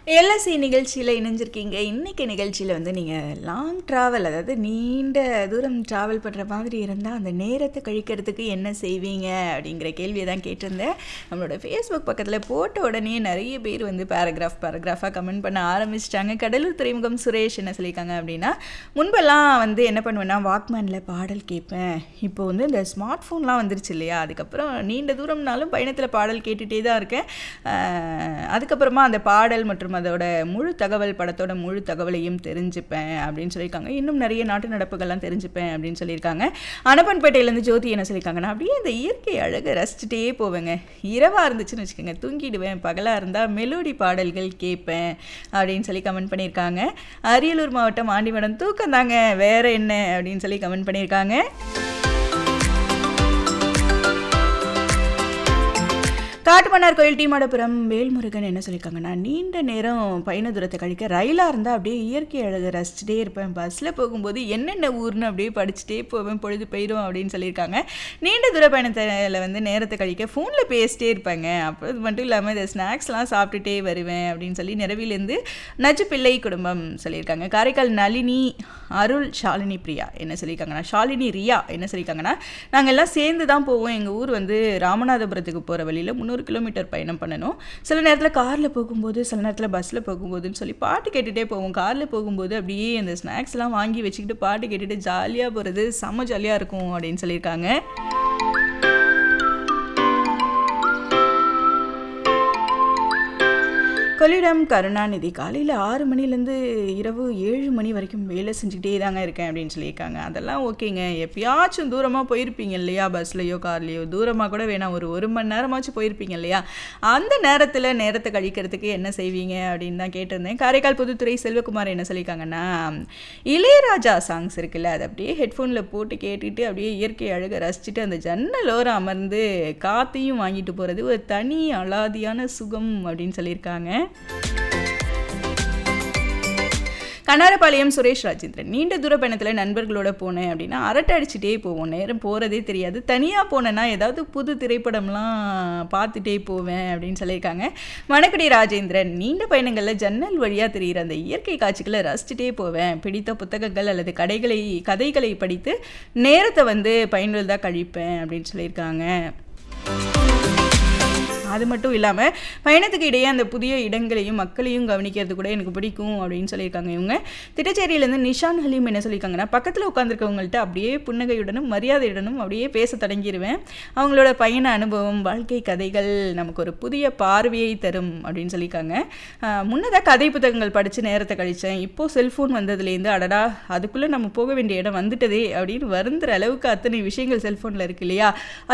LSC நிகழ்ச்சியில் இணைஞ்சிருக்கீங்க இன்னைக்கு நிகழ்ச்சியில் வந்து நீங்கள் லாங் ட்ராவல் அதாவது நீண்ட தூரம் ட்ராவல் பண்ணுற மாதிரி இருந்தால் அந்த நேரத்தை கழிக்கிறதுக்கு என்ன செய்வீங்க அப்படிங்கிற கேள்வியை தான் கேட்டிருந்தேன் நம்மளோட ஃபேஸ்புக் பக்கத்தில் போட்ட உடனே நிறைய பேர் வந்து பேராகிராஃப் பேராகிராஃபாக கமெண்ட் பண்ண ஆரம்பிச்சிட்டாங்க கடலூர் துறைமுகம் சுரேஷ் என்ன சொல்லியிருக்காங்க அப்படின்னா முன்பெல்லாம் வந்து என்ன பண்ணுவேன்னா வாக்மேனில் பாடல் கேட்பேன் இப்போ வந்து இந்த ஸ்மார்ட் ஃபோன்லாம் வந்துருச்சு இல்லையா அதுக்கப்புறம் நீண்ட தூரம்னாலும் பயணத்தில் பாடல் கேட்டுகிட்டே தான் இருக்கேன் அஹ் அதுக்கப்புறமா அந்த பாடல் மற்றும் அதோட முழு தகவல் படத்தோட முழு தகவலையும் தெரிஞ்சுப்பேன் அப்படின்னு சொல்லியிருக்காங்க இன்னும் நிறைய நாட்டு நடப்புகள்லாம் தெரிஞ்சுப்பேன் அப்படின்னு சொல்லியிருக்காங்க அனப்பன்பேட்டையிலேருந்து ஜோதி என்ன சொல்லியிருக்காங்கன்னா அப்படியே இந்த இயற்கை அழகை ரசிச்சுட்டே போவேங்க இரவாக இருந்துச்சுன்னு வச்சுக்கோங்க தூங்கிடுவேன் பகலாக இருந்தால் மெலோடி பாடல்கள் கேட்பேன் அப்படின்னு சொல்லி கமெண்ட் பண்ணியிருக்காங்க அரியலூர் மாவட்டம் ஆண்டிமடம் தூக்கம் தாங்க வேற என்ன அப்படின்னு சொல்லி கமெண்ட் பண்ணியிருக்காங்க காட்டுமன்னார் கோயில் டீமாடபுரம் வேல்முருகன் என்ன சொல்லியிருக்காங்கன்னா நீண்ட நேரம் பயண தூரத்தை கழிக்க ரயிலாக இருந்தால் அப்படியே இயற்கை அழகை ரசிச்சுட்டே இருப்பேன் பஸ்ஸில் போகும்போது என்னென்ன ஊர்னு அப்படியே படிச்சுட்டே போவேன் பொழுது போயிடும் அப்படின்னு சொல்லியிருக்காங்க நீண்ட தூர பயணத்தில் வந்து நேரத்தை கழிக்க ஃபோனில் பேசிட்டே இருப்பாங்க அப்புறம் இது மட்டும் இல்லாமல் இந்த ஸ்நாக்ஸ்லாம் சாப்பிட்டுட்டே வருவேன் அப்படின்னு சொல்லி நிறவிலேருந்து நச்சு பிள்ளை குடும்பம் சொல்லியிருக்காங்க காரைக்கால் நளினி அருள் ஷாலினி பிரியா என்ன சொல்லியிருக்காங்கன்னா ஷாலினி ரியா என்ன சொல்லியிருக்காங்கன்னா நாங்கள் எல்லாம் சேர்ந்து தான் போவோம் எங்கள் ஊர் வந்து ராமநாதபுரத்துக்கு போகிற வழியில் முந்நூறு கிலோமீட்டர் பயணம் பண்ணணும் சில நேரத்தில் காரில் போகும்போது சில நேரத்தில் பஸ்ஸில் போகும்போதுன்னு சொல்லி பாட்டு கேட்டுகிட்டே போவோம் காரில் போகும்போது அப்படியே அந்த ஸ்நாக்ஸ்லாம் வாங்கி வச்சுக்கிட்டு பாட்டு கேட்டுட்டு ஜாலியாக போகிறது செம்ம ஜாலியாக இருக்கும் அப்படின்னு சொல்லியிருக்காங்க கொள்ளிடம் கருணாநிதி காலையில் ஆறு மணிலேருந்து இரவு ஏழு மணி வரைக்கும் வேலை செஞ்சுக்கிட்டே தாங்க இருக்கேன் அப்படின்னு சொல்லியிருக்காங்க அதெல்லாம் ஓகேங்க எப்பயாச்சும் தூரமாக போயிருப்பீங்க இல்லையா பஸ்லையோ கார்லேயோ தூரமாக கூட வேணாம் ஒரு ஒரு மணி நேரமாச்சும் போயிருப்பீங்க இல்லையா அந்த நேரத்தில் நேரத்தை கழிக்கிறதுக்கு என்ன செய்வீங்க அப்படின்னு தான் கேட்டிருந்தேன் காரைக்கால் புதுத்துறை செல்வகுமார் என்ன சொல்லியிருக்காங்கன்னா இளையராஜா சாங்ஸ் இருக்குல்ல அதை அப்படியே ஹெட்ஃபோனில் போட்டு கேட்டுட்டு அப்படியே இயற்கை அழகை ரசிச்சுட்டு அந்த ஜன்னலோரம் அமர்ந்து காற்றையும் வாங்கிட்டு போகிறது ஒரு தனி அலாதியான சுகம் அப்படின்னு சொல்லியிருக்காங்க கண்ணாரப்பாளையம் சுரேஷ் ராஜேந்திரன் நீண்ட தூர பயணத்தில் நண்பர்களோட போனேன் அப்படின்னா அரட்டை அடிச்சுட்டே போவோம் நேரம் போகிறதே தெரியாது தனியாக போனேன்னா ஏதாவது புது திரைப்படம்லாம் பார்த்துட்டே போவேன் அப்படின்னு சொல்லியிருக்காங்க மணக்குடி ராஜேந்திரன் நீண்ட பயணங்களில் ஜன்னல் வழியாக தெரிகிற அந்த இயற்கை காட்சிகளை ரசிச்சுட்டே போவேன் பிடித்த புத்தகங்கள் அல்லது கடைகளை கதைகளை படித்து நேரத்தை வந்து பயனுள்ளதாக கழிப்பேன் அப்படின்னு சொல்லியிருக்காங்க அது மட்டும் இல்லாமல் பயணத்துக்கு இடையே அந்த புதிய இடங்களையும் மக்களையும் கவனிக்கிறது கூட எனக்கு பிடிக்கும் அப்படின்னு சொல்லியிருக்காங்க இவங்க திட்டச்சேரியிலேருந்து நிஷான் ஹலீம் என்ன சொல்லியிருக்காங்கன்னா பக்கத்தில் உட்காந்துருக்கவங்கள்ட்ட அப்படியே புன்னகையுடனும் மரியாதையுடனும் அப்படியே பேச தொடங்கிடுவேன் அவங்களோட பயண அனுபவம் வாழ்க்கை கதைகள் நமக்கு ஒரு புதிய பார்வையை தரும் அப்படின்னு சொல்லியிருக்காங்க முன்னதாக கதை புத்தகங்கள் படித்து நேரத்தை கழித்தேன் இப்போது செல்ஃபோன் வந்ததுலேருந்து அடடா அதுக்குள்ளே நம்ம போக வேண்டிய இடம் வந்துட்டதே அப்படின்னு வருந்துற அளவுக்கு அத்தனை விஷயங்கள் செல்ஃபோனில் இருக்கு இல்லையா